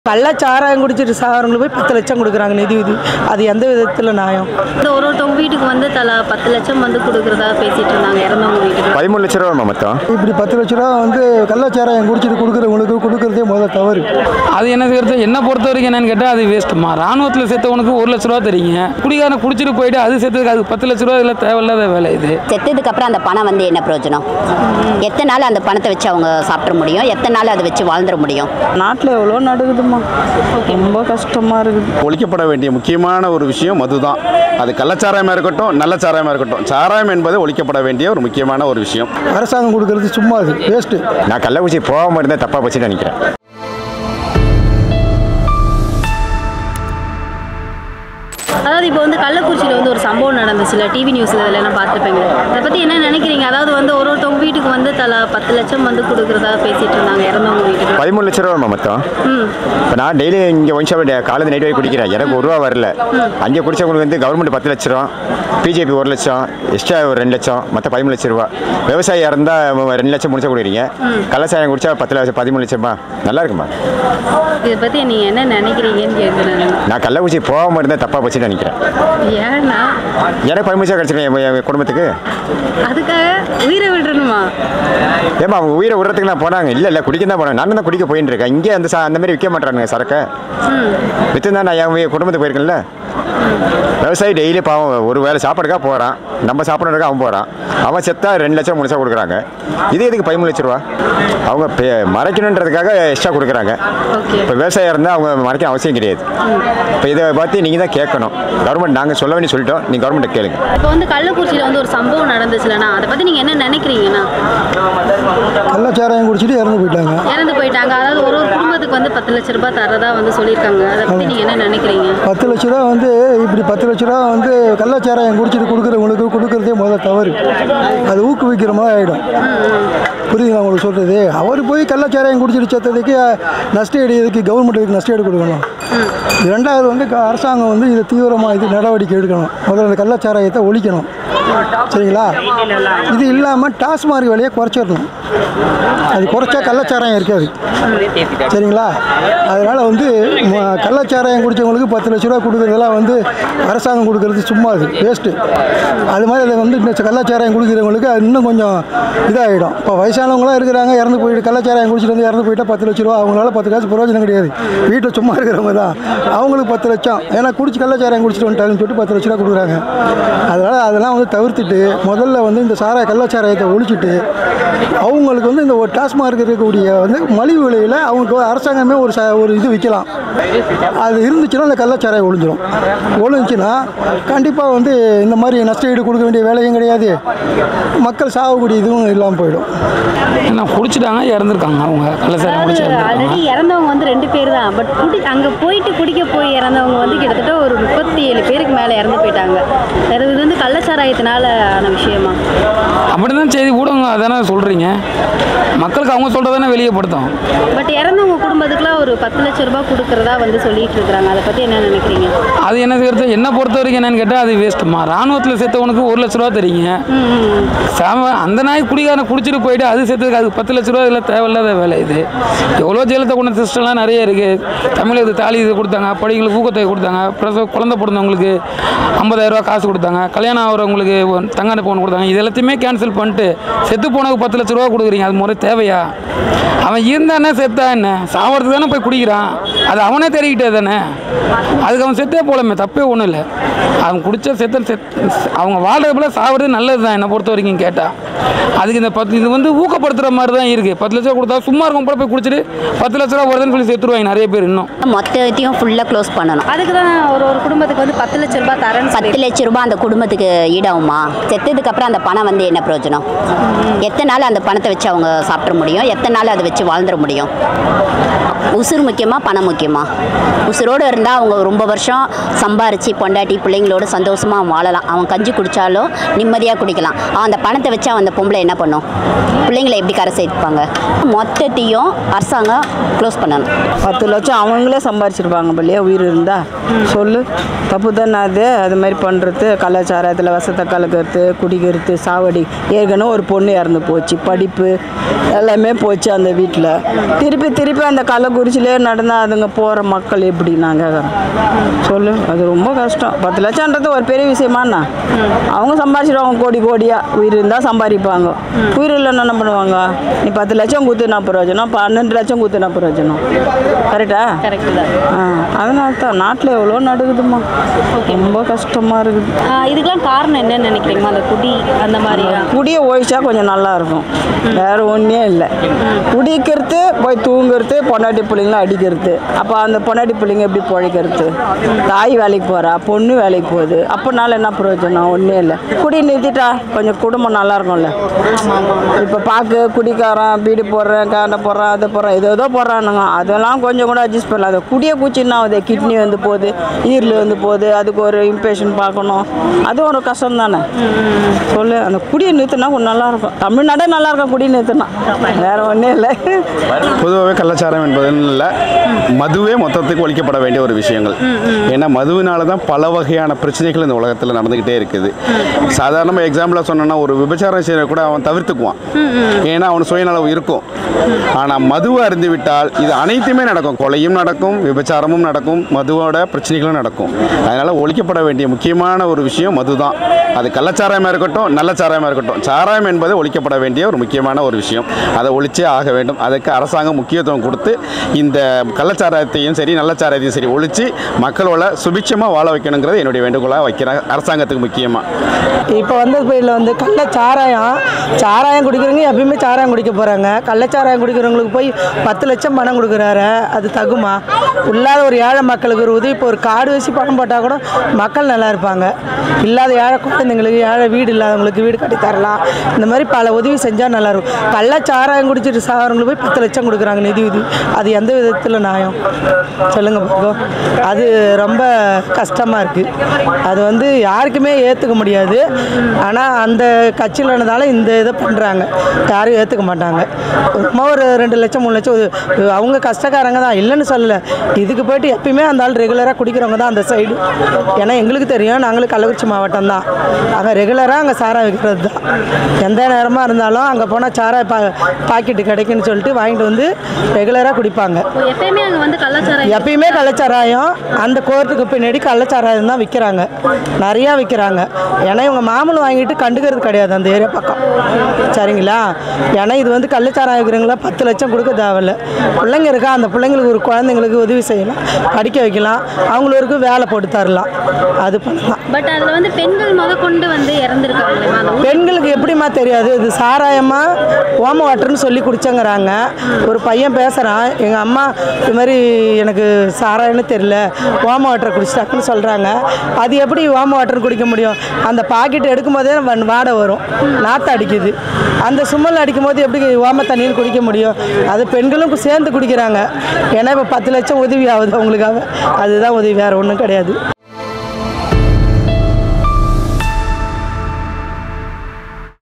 கள்ள சாராயம் குடிச்சிட்டு சாகிறவங்களுக்கு போய் பத்து லட்சம் கொடுக்குறாங்க நிதி உதவி அது எந்த விதத்தில் நியாயம் இந்த ஒரு ஒருத்தவங்க வீட்டுக்கு வந்து தலா பத்து லட்சம் வந்து கொடுக்குறதா பேசிட்டு இருந்தாங்க இறந்தவங்க வீட்டுக்கு பதிமூணு லட்ச ரூபா மொத்தம் இப்படி பத்து லட்ச ரூபா வந்து கள்ளச்சாராயம் குடிச்சிட்டு கொடுக்குறவங்களுக்கு கொடுக்குறதே முதல்ல தவறு அது என்ன செய்யறது என்ன பொறுத்த வரைக்கும் என்னன்னு கேட்டால் அது வேஸ்ட்டுமா ராணுவத்தில் சேர்த்தவனுக்கு ஒரு லட்ச ரூபா தெரியுங்க குடிகாரன் குடிச்சிட்டு போயிட்டு அது சேர்த்ததுக்கு அது பத்து லட்ச ரூபா இதில் தேவையில்லாத வேலை இது செத்ததுக்கு அப்புறம் அந்த பணம் வந்து என்ன பிரயோஜனம் எத்தனை நாள் அந்த பணத்தை வச்சு அவங்க சாப்பிட முடியும் எத்தனை நாள் அதை வச்சு வாழ்ந்துட முடியும் நாட்டில் எவ்வளோ நடக்குதுமா ரொம்ப கஷ்டமாக இருக்குது ஒழிக்கப்பட வேண்டிய முக்கியமான ஒரு விஷயம் மதுதான் அது கள்ளச்சாராயமாக இருக்கட்டும் நல்ல சாராயமாக இருக்கட்டும் சாராயம் என்பது ஒழிக்கப்பட வேண்டிய ஒரு முக்கியமான ஒரு விஷயம் அரசாங்கம் கொடுக்கறது சும்மா அது வேஸ்ட்டு நான் கள்ளக்குறிச்சி போகாமல் இருந்தால் தப்பாக போச்சுன்னு நினைக்கிறேன் அதாவது இப்போ வந்து கள்ளக்குறிச்சியில் வந்து ஒரு சம்பவம் நடந்துச்சுல டிவி நியூஸில் இதில் எல்லாம் பார்த்துருப்பீங்க அதை பற்றி என்ன நினைக்கிறீங்க அதாவது வந்து ஒரு ஒருத்தவங்க வீட்டுக்கு வந்து தலா பத்து லட்சம் வந்து கொடுக்குறதா பேசிட்டு இருந்தாங்க இறந்தவங்க வீட்டுக்கு பதிமூணு லட்ச ரூபா மொத்தம் ம் இப்போ நான் டெய்லி இங்கே ஒன் ஷாப் காலையில் நைட் வரைக்கும் குடிக்கிறேன் எனக்கு ஒரு ரூபா வரல அங்கே குடிச்சவங்களுக்கு வந்து கவர்மெண்ட் பத்து லட்ச ரூபா பிஜேபி ஒரு லட்சம் எக்ஸ்ட்ரா ஒரு ரெண்டு லட்சம் மொத்தம் பதிமூணு லட்ச ரூபா விவசாயியாக இருந்தால் ரெண்டு லட்சம் முடிச்சா கொடுக்குறீங்க கள்ளச்சாயம் குடிச்சா பத்து லட்சம் பதிமூணு லட்சமா நல்லா இருக்குமா இதை பற்றி நீங்கள் என்ன நினைக்கிறீங்கன்னு கேட்குறேன் நான் கள்ளக்குறிச்சி போகாமல் இருந்தால் தப்பாக போச்சுன்னு நினைக்கிறேன் ஏன்னா எனக்கு பதிமூணு லட்சம் கிடச்சிருக்கேன் என் என் குடும்பத்துக்கு அதுக்காக உயிரை விட்டுறணுமா ஏமா அவங்க உயிரை விடுறதுக்கு நான் போனாங்க இல்லை இல்லை குடிக்க தான் போனாங்க நான் தான் குடிக்க போயின்னு இருக்கேன் இங்கே அந்த சா- அந்த மாதிரி விற்க மாட்டானுங்க சரக்கை விற்று தான் நான் என் வீ- குடும்பத்துக்கு போயிருக்கேன்ல விவசாயி டெய்லி பாவம் ஒரு வேளை சாப்பாடுக்காக போகிறான் நம்ம சாப்பிட்றதுக்காக அவன் போகிறான் அவன் செத்தா ரெண்டு லட்சம் மூணு லட்சம் கொடுக்குறாங்க இது எதுக்கு பதிமூணு லட்ச ரூபா அவங்க பே- மறைக்கணுன்றதுக்காக எக்ஸ்ட்ரா கொடுக்குறாங்க ஓகே இப்போ விவசாயம் இருந்தால் அவங்க மறைக்க அவசியம் கிடையாது இப்போ இதை பற்றி நீங்கள் தான் கேட்கணும் கவர்மெண்ட் நாங்கள் சொல்ல வேண்டிய சொல்லிட்டோம் நீங்கள் கவர்மெண்ட்டை கேளுங்க இப்போ வந்து கள்ளக்குறிச்சியில் வந்து ஒரு சம்பவம் நடந்துச்சுலண்ணா அதை பற்றி நீங்கள் என்ன நினைக்கிறீங்கண்ணா கள்ளச்சாராயம் குடிச்சிட்டு இறந்து போயிட்டாங்க இறந்து போயிட்டாங்க அதாவது ஒரு ஒரு குடும்பத்துக்கு வந்து பத்து லட்ச ரூபாய் தரதா வந்து சொல்லியிருக்காங்க அதை பற்றி நீங்கள் என்ன நினைக்கிறீங்க பத்து லட்ச ரூபா வந்து இப்படி பத்து லட்ச ரூபா வந்து கள்ளச்சாராயம் குடிச்சிட்டு கொடுக்குறவங்களுக்கு கொடுக்குறதே முதல்ல தவறு அது ஊக்குவிக்கிற மாதிரி ஆகிடும் புரியுதுங்களா உங்களுக்கு சொல்கிறது அவர் போய் கள்ளச்சாராயம் குடிச்சிட்டு செத்ததுக்கு நஷ்ட ஈடு இதுக்கு கவர்மெண்ட் இதுக்கு நஷ்ட ஈடு கொடுக்கணும் ரெண்டாவது வந்து க- அரசாங்கம் வந்து இதை தீவிரமாக இது நடவடிக்கை எடுக்கணும் முதல்ல இந்த கள்ளச்சாராயத்தை ஒழிக்கணும் சரிங்களா இது இல்லாமல் டாஸ்மார்க் விலையை குறைச்சிடணும் அது குறைச்சா கள்ளச்சாராயம் இருக்காது சரிங்களா அதனால் வந்து ம- கள்ளச்சாராயம் குடித்தவங்களுக்கு பத்து லட்ச ரூபா கொடுக்குறதெல்லாம் வந்து அரசாங்கம் கொடுக்குறது சும்மா அது வேஸ்ட்டு அது மாதிரி அதை வந்து இந்த கள்ளச்சாராயம் குடிக்கிறவங்களுக்கு அது இன்னும் கொஞ்சம் இதாகிடும் இப்போ வயசானவங்களாம் இருக்கிறாங்க இறந்து போயிட்டு கள்ளச்சாராயம் குடிச்சிட்டு வந்து இறந்து போயிட்டா பத்து லட்ச ரூபா அவங்களால பத்து காசு பிரயோஜனம் கிடையாது வீட்டில் சும்மா இருக்கிறவங்க தான் அவங்களுக்கு பத்து லட்சம் ஏன்னா குடிச்சு கள்ளச்சாராயம் குடிச்சிட்டு வந்துட்டாங்கன்னு சொல்லிட்டு பத்து லட்ச ரூபா கொடுக்குறாங்க அதனால் அதெல்லாம் வந்து தவிர்த்துட்டு முதல்ல வந்து இந்த சாராய கள்ளச்சாராயத்தை ஒழிச்சிட்டு அவங்களுக்கு வந்து இந்த ஒரு டாஸ்மார்க் இருக்கக்கூடிய வந்து மலிவு விலையில் அவங்களுக்கு அரசாங்கமே ஒரு ச ஒரு இது விற்கலாம் அது இருந்துச்சுன்னா அந்த கள்ளச்சாராயம் ஒழிஞ்சிரும் ஒழிஞ்சுன்னா கண்டிப்பாக வந்து இந்த மாதிரி நஷ்ட ஈடு கொடுக்க வேண்டிய வேலையும் கிடையாது மக்கள் சாகக்கூடிய இதுவும் இல்லாமல் போயிடும் ஏன்னா குடிச்சிட்டாங்க இறந்துருக்காங்க அவங்க கள்ளச்சாரம் குடிச்சு இறந்துருக்காங்க ஆல்ரெடி இறந்தவங்க வந்து ரெண்டு பேர் தான் பட் குடி அங்கே போயிட்டு குடிக்க போய் இறந்தவங்க வந்து கிட்டத்தட்ட ஒரு முப்பத்தி ஏழு பேருக்கு மேலே இறந்து போயிட்டாங்க அது இது வந்து கள்ளச்சாராயத்தினால ஆன விஷயமா அப்படி தான் செய்தி ஊடகங்கள் அதானே சொல்கிறீங்க மக்களுக்கு அவங்க சொல்கிறதானே வெளியப்படுத்தும் பட் இறந்தவங்க குடும்பத்துக்குலாம் ஒரு பத்து லட்ச ரூபாய் கொடுக்குறதா வந்து சொல்லிட்டு இருக்கிறாங்க அதை பற்றி என்ன நினைக்கிறீங்க அது என்ன செய்யறது என்ன பொறுத்த வரைக்கும் என்னன்னு கேட்டால் அது வேஸ்ட்டுமா ராணுவத்தில் சேர்த்தவனுக்கு ஒரு லட்ச ரூபா தெரியுங்க ம், ம். சாம அந்த நாய் குடிகாரன் குடிச்சிட்டு போயிட்டு அது சேர்த்ததுக்கு அது பத்து லட்ச ரூபா இதில் தேவையில்லாத வேலை இது எவ்வளோ ஜெயலலிதா கொண்ட சிஸ்டம்லாம் நிறைய இருக்குது தமிழகத்து தாலி இது கொடுத்தாங்க படிகளுக்கு ஊக்கத்தொகை கொடுத்தாங்க பிரசவ குழந்தை பிறந்தவங்களுக்கு ஐம்பதாயிரம் ரூபா காசு கொடுத்தாங்க கல்யாணம் ஆகிறவங்களுக்கு ஒரு தங்க அனுப்பு ஒன்று கொடுத்தாங்க இது எல்லாத்தையுமே கேன்சல் பண்ணிட்டு செத்து போனதுக்கு பத்து லட்ச ரூபா கொடுக்குறீங்க அது முறை தேவையா அவன் இருந்தானே செத்தா என்ன சாவறதுக்கு தானே போய் குடிக்கிறான் அது அவனே தெரிவிக்கிட்டே தானே அதுக்கு அவன் செத்தே போலமே தப்பே ஒன்றும் இல்லை அவன் குடிச்ச செத்த செத் அவங்க வாழ்றது போல சாவறது நல்லது தான் என்னை பொறுத்த வரைக்கும் கேட்டால் அதுக்கு இந்த பத்து இது வந்து ஊக்கப்படுத்துகிற மாதிரி தான் இருக்குது பத்து லட்ச ரூபா கொடுத்தா சும்மா இருக்கும் போல போய் குடிச்சிட்டு பத்து லட்ச ரூபா வருதுன்னு சொல்லி செத்துருவாங்க நிறைய பேர் இன்னும் மொத்தத்தையும் ஃபுல்லாக க்ளோஸ் பண்ணணும் அதுக்கு தான் ஒரு ஒரு குடும்பத்துக்கு வந்து பத்து லட்ச ரூபாய் தரேன்னு பத்து லட்ச ரூபாய் அந்த குடும்பத்துக்கு ஈடாகுமா செத்ததுக்கு அப்புறம் அந்த பணம் வந்து என்ன பிரயோஜனம் எத்தனை நாள் அந்த பணத்தை வச்சு அவங்க சாப்பிட முடியும் எத்தனை நாள் அதை வச்சு வாழ்ந்துட முடியும் உசுறு முக்கியமா பணம் முக்கியமா உசுரோடு இருந்தால் அவங்க ரொம்ப வருஷம் சம்பாரித்து பொண்டாட்டி பிள்ளைங்களோட சந்தோஷமாக வாழலாம் அவன் கஞ்சி குடித்தாலும் நிம்மதியாக குடிக்கலாம் அவன் அந்த பணத்தை வச்சு அவன் அந்த பொம்பளை என்ன பண்ணும் பிள்ளைங்களை எப்படி கரை சேர்ப்பாங்க மொத்தத்தையும் அரசாங்கம் க்ளோஸ் பண்ணணும் பத்து லட்சம் அவங்களே சம்பாதி சம்பாரிச்சிருப்பாங்க பள்ளியா உயிர் இருந்தா சொல்லு தப்பு தானே அது அது மாதிரி பண்ணுறது கலாச்சாரத்தில் வசத்தை கலக்கிறது குடிக்கிறது சாவடி ஏற்கனவே ஒரு பொண்ணு இறந்து போச்சு படிப்பு எல்லாமே போச்சு அந்த வீட்டில் திருப்பி திருப்பி அந்த கள்ளக்குறிச்சிலே நடந்தால் அதுங்க போகிற மக்கள் எப்படி நான் கேட்குறேன் சொல்லு அது ரொம்ப கஷ்டம் பத்து லட்சம்ன்றது ஒரு பெரிய விஷயமாண்ணா அவங்க சம்பாதிச்சிடுவாங்க கோடி கோடியாக உயிர் இருந்தால் சம்பாதிப்பாங்க உயிர் இல்லைன்னா என்ன பண்ணுவாங்க நீ பத்து லட்சம் கொடுத்து என்ன பிரயோஜனம் பன்னெண்டு லட்சம் கொடுத்து என்ன பிரயோஜனம் கரெக்டா கரெக்டு தான் ஆ அதனால தான் நாட்டில் எவ்வளோ நடக்குதுமா ரொம்ப கஷ்டமாக இருக்குது ஆஹ் இதுக்கெல்லாம் காரணம் என்னன்னு நினைக்கிறீங்க அந்த குடி அந்த மாதிரி குடியை ஒழிச்சா கொஞ்சம் நல்லா இருக்கும் வேற ஒன்றே இல்லை குடிக்கிறது போய் தூங்குறது பொண்டாட்டி பிள்ளைங்களாம் அடிக்கிறது அப்போ அந்த பொண்டாட்டி பிள்ளைங்க எப்படி பிழைக்கிறது தாய் வேலைக்கு போகிறா பொண்ணு வேலைக்கு போகுது அப்போனால என்ன பிரயோஜனம் ஒன்றே இல்லை குடி நிறுத்திட்டா கொஞ்சம் குடும்பம் நல்லா இருக்கும்ல இப்போ பார்க்க குடிக்காரன் பீடி போடுறேன் காண்டை போடுறான் அது போடுறான் ஏதோ ஏதோ போடுறானுங்க அதெல்லாம் கொஞ்சம் கூட அட்ஜஸ்ட் பண்ணல அது குடியை குச்சின்னா ஆகுது கிட்னி வந்து போகுது ஈரல் வந்து போகுது அதுக்கு ஒரு இம்பேஷன் பார்க்கணும் அது ஒரு கஷ்டம் தானே சொல்லு அந்த குடியை நிறுத்தினா கொஞ்சம் நல்லா இருக்கும் தமிழ்நாடே நல்லா இருக்கும் குடி நிறுத்தினா வேற ஒன்றும் இல்லை பொதுவாகவே கள்ளச்சாரம் என்பதுன்னு இல்லை மதுவே மொத்தத்துக்கு ஒழிக்கப்பட வேண்டிய ஒரு விஷயங்கள் ஏன்னா மதுவினால தான் பல வகையான பிரச்சனைகள் இந்த உலகத்தில் நடந்துக்கிட்டே இருக்குது சாதாரணமாக எக்ஸாம்பிளாக சொன்னோன்னா ஒரு விபச்சாரம் செய்ய கூட அவன் தவிர்த்துக்குவான் ஏன்னா அவன் சுயநலவு இருக்கும் ஆனால் மதுவை அருந்து விட்டால் இது அனைத்துமே நடக்கும் கொலையும் நடக்கும் விபச்சாரமும் நடக்கும் மதுவோட பிரச்சனைகளும் நடக்கும் அதனால் ஒழிக்கப்பட வேண்டிய முக்கியமான ஒரு விஷயம் மது தான் அது கள்ளச்சாராயமாக இருக்கட்டும் நல்ல சாராயமாக இருக்கட்டும் சாராயம் என்பது ஒழிக்கப்பட வேண்டிய ஒரு முக்கியமான ஒரு விஷயம் அதை ஒழிச்சே ஆக வேண்டும் அதுக்கு அரசாங்கம் முக்கியத்துவம் கொடுத்து இந்த கள்ளச்சாராயத்தையும் சரி நல்ல சாராயத்தையும் சரி ஒழித்து மக்களோட சுபிட்சமாக வாழ வைக்கணுங்கிறது என்னுடைய வேண்டுகோளாக வைக்கிறேன் அரசாங்கத்துக்கு முக்கியமாக இப்போ வந்து இதில் வந்து கள்ள சாராயம் சாராயம் குடிக்கிறவங்க எப்பயுமே சாராயம் குடிக்க போகிறாங்க கள்ளச்சாராயம் குடிக்கிறவங்களுக்கு போய் பத்து லட்சம் பணம் கொடுக்குறாரு அது தகுமா இல்லாத ஒரு ஏழை மக்களுக்கு ஒரு உதவி இப்போ ஒரு காடு வச்சு பணம் போட்டால் கூட மக்கள் நல்லா இருப்பாங்க இல்லாத ஏழை குழந்தைங்களுக்கு ஏழை வீடு இல்லாதவங்களுக்கு வீடு கட்டி தரலாம் இந்த மாதிரி பல உதவி செஞ்சால் நல்லாயிருக்கும் கள்ளச்சாராயம் குடிச்சிட்டு சாகிறவங்களுக்கு போய் பத்து லட்சம் கொடுக்குறாங்க நிதி உதவி அது எந்த விதத்தில் நியாயம் சொல்லுங்கள் பார்ப்போம் அது ரொம்ப கஷ்டமாக இருக்குது அது வந்து யாருக்குமே ஏற்றுக்க முடியாது ஆனால் அந்த கட்சியில் இருந்ததால இந்த இதை பண்ணுறாங்க யாரும் ஏற்றுக்க மாட்டாங்க சும்மா ஒரு ரெண்டு லட்சம் மூணு லட்சம் இது- அவங்க கஷ்டக்காரங்க தான் இல்லைன்னு சொல்லலை இதுக்கு போயிட்டு எப்பயுமே அந்த ஆள் ரெகுலராக குடிக்கிறவங்க தான் அந்த சைடு ஏன்னா எங்களுக்கு தெரியும் நாங்களும் கள்ளக்குறிச்சி மாவட்டம் தான் அங்கே ரெகுலராக அங்கே சாராயம் விற்கிறது தான் எந்த நேரமாக இருந்தாலும் அங்கே போனால் சாராய பா பாக்கெட்டு கிடைக்குன்னு சொல்லிட்டு வாங்கிட்டு வந்து ரெகுலராக குடிப்பாங்க இப்போ எப்பயுமே அங்கே வந்து கள்ளச்சாராயம் எப்பயுமே கள்ளச்சாராயம் அந்த கோர்ட்டுக்கு பின்னாடி கள்ளச்சாராயம் தான் விற்கிறாங்க நிறையா விற்கிறாங்க ஏன்னா இவங்க மாமூல் வாங்கிட்டு கண்டுக்கிறது கிடையாது அந்த ஏரியா பக்கம் சரிங்களா ஏன்னா இது வந்து கள்ளச்சாராயம் விற்கிறவங்கள பத்து லட்சம் கொடுக்க தேவையில்ல பிள்ளைங்க இருக்கா அந்த பிள்ளைங்களுக்கு ஒரு குழந்தைங்களுக்கு உதவி செய்யலாம் படிக்க வைக்கலாம் அவங்களுக்கு வேலை போட்டு தரலாம் அது பண்ணலாம் பட் அதில் வந்து பெண்கள் முத கொண்டு வந்து இறந்துருக்காங்க இல்லையா அந்த ஊர் பெண்களுக்கு எப்படிம்மா தெரியாது இது சாராயமா ஓம வாட்டர்னு சொல்லி குடிச்சங்கிறாங்க ஒரு பையன் பேசுகிறான் எங்கள் அம்மா இது மாதிரி எனக்கு சாராயம்னு தெரியல ஓம வாட்டர் குடிச்சிட்டாங்கன்னு சொல்கிறாங்க அது எப்படி ஓம வாட்டர் குடிக்க முடியும் அந்த பாக்கெட் எடுக்கும் போதே வன் வாடை வரும் நாற்று அடிக்குது அந்த சும்மல் அடிக்கும் போது எப்படி ஓம தண்ணியில் குடிக்க முடியும் அது பெண்களும் சேர்ந்து குடிக்கிறாங்க ஏன்னா இப்போ பத்து லட்சம் உதவி ஆகுது அவங்களுக்காக அதுதான் உதவி வேறு ஒன்றும் கிடையாது